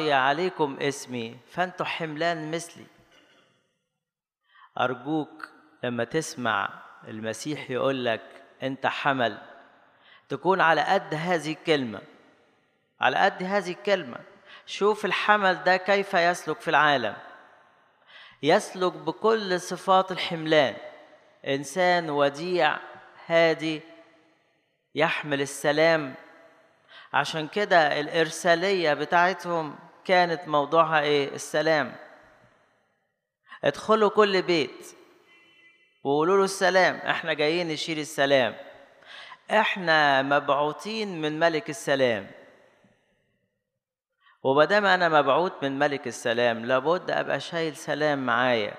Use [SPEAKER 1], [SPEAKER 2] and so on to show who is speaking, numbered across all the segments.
[SPEAKER 1] رأي عليكم اسمي فأنتوا حملان مثلي أرجوك لما تسمع المسيح يقول لك أنت حمل تكون على قد هذه الكلمة على قد هذه الكلمة شوف الحمل ده كيف يسلك في العالم يسلك بكل صفات الحملان إنسان وديع هادي يحمل السلام عشان كده الإرسالية بتاعتهم كانت موضوعها إيه؟ السلام ادخلوا كل بيت وقولوا له السلام احنا جايين نشيل السلام احنا مبعوثين من ملك السلام ومادام انا مبعوث من ملك السلام لابد ابقى شايل سلام معايا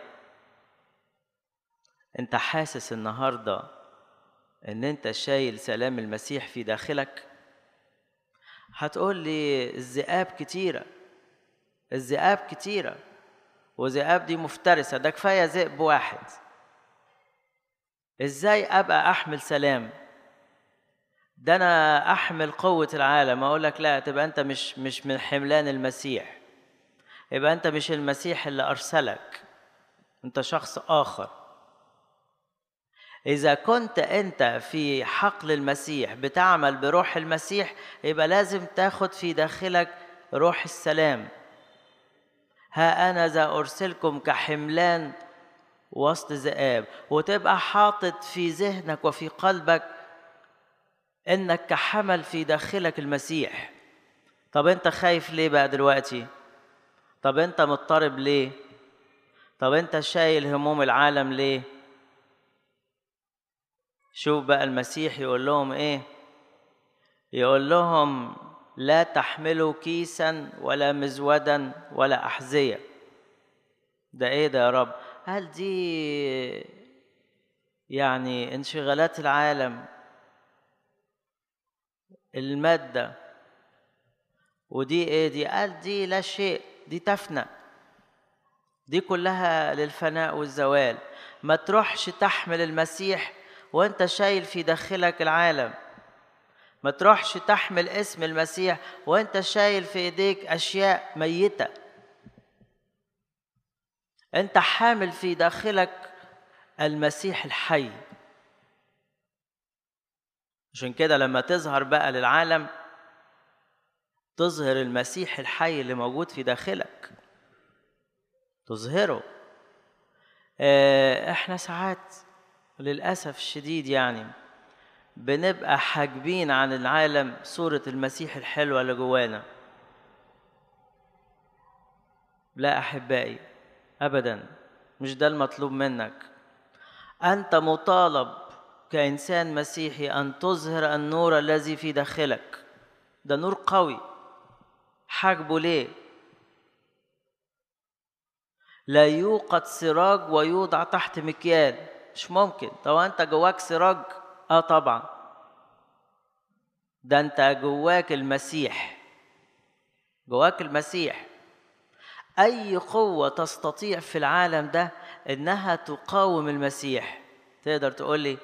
[SPEAKER 1] انت حاسس النهارده ان انت شايل سلام المسيح في داخلك هتقول لي الذئاب كتيره الذئاب كتيره وذئاب دي مفترسه ده كفايه ذئب واحد ازاي ابقى احمل سلام ده انا احمل قوه العالم اقول لك لا تبقى انت مش مش من حملان المسيح يبقى انت مش المسيح اللي ارسلك انت شخص اخر اذا كنت انت في حقل المسيح بتعمل بروح المسيح يبقى لازم تاخد في داخلك روح السلام ها انا ذا ارسلكم كحملان وسط ذئاب وتبقى حاطط في ذهنك وفي قلبك انك كحمل في داخلك المسيح طب انت خايف ليه بقى دلوقتي طب انت مضطرب ليه طب انت شايل هموم العالم ليه شوف بقى المسيح يقول لهم ايه يقول لهم لا تحملوا كيسا ولا مزودا ولا احذيه ده ايه ده يا رب هل دي يعني انشغالات العالم المادة ودي ايه دي قال دي لا شيء دي تفنى دي كلها للفناء والزوال ما تروحش تحمل المسيح وانت شايل في داخلك العالم ما تروحش تحمل اسم المسيح وانت شايل في ايديك اشياء ميته انت حامل في داخلك المسيح الحي عشان كده لما تظهر بقى للعالم تظهر المسيح الحي اللي موجود في داخلك تظهره احنا ساعات للاسف الشديد يعني بنبقى حاجبين عن العالم صورة المسيح الحلوة اللي جوانا لا أحبائي أبدا مش ده المطلوب منك أنت مطالب كإنسان مسيحي أن تظهر النور الذي في داخلك ده نور قوي حاجبه ليه لا يوقد سراج ويوضع تحت مكيال مش ممكن طب انت جواك سراج اه طبعا ده انت جواك المسيح جواك المسيح اي قوه تستطيع في العالم ده انها تقاوم المسيح تقدر تقول لي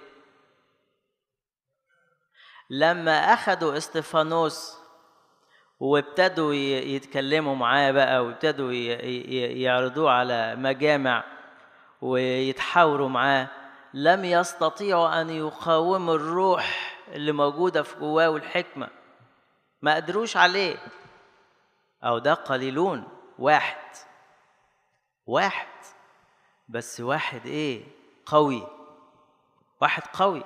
[SPEAKER 1] لما اخذوا استفانوس وابتدوا يتكلموا معاه بقى وابتدوا يعرضوه على مجامع ويتحاوروا معاه لم يستطيعوا ان يقاوموا الروح اللي موجوده في جواه والحكمه ما قدروش عليه او ده قليلون واحد واحد بس واحد ايه قوي واحد قوي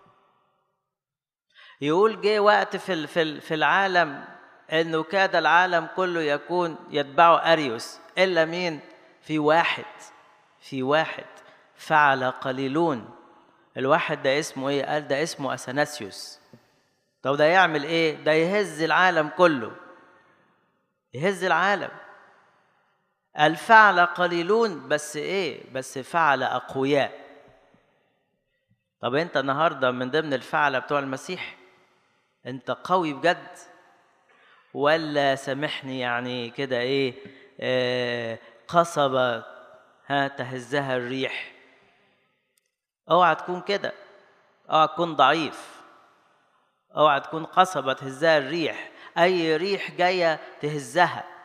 [SPEAKER 1] يقول جه وقت في في في العالم انه كاد العالم كله يكون يتبعه اريوس الا مين في واحد في واحد فعل قليلون الواحد ده اسمه ايه قال ده اسمه اثناسيوس طب ده يعمل ايه ده يهز العالم كله يهز العالم الفعل قليلون بس ايه بس فعل اقوياء طب انت النهارده من ضمن الفعلة بتوع المسيح انت قوي بجد ولا سامحني يعني كده ايه آه قصبة ها تهزها الريح اوعى تكون كده اوعى تكون ضعيف اوعى تكون قصبة تهزها الريح اي ريح جاية تهزها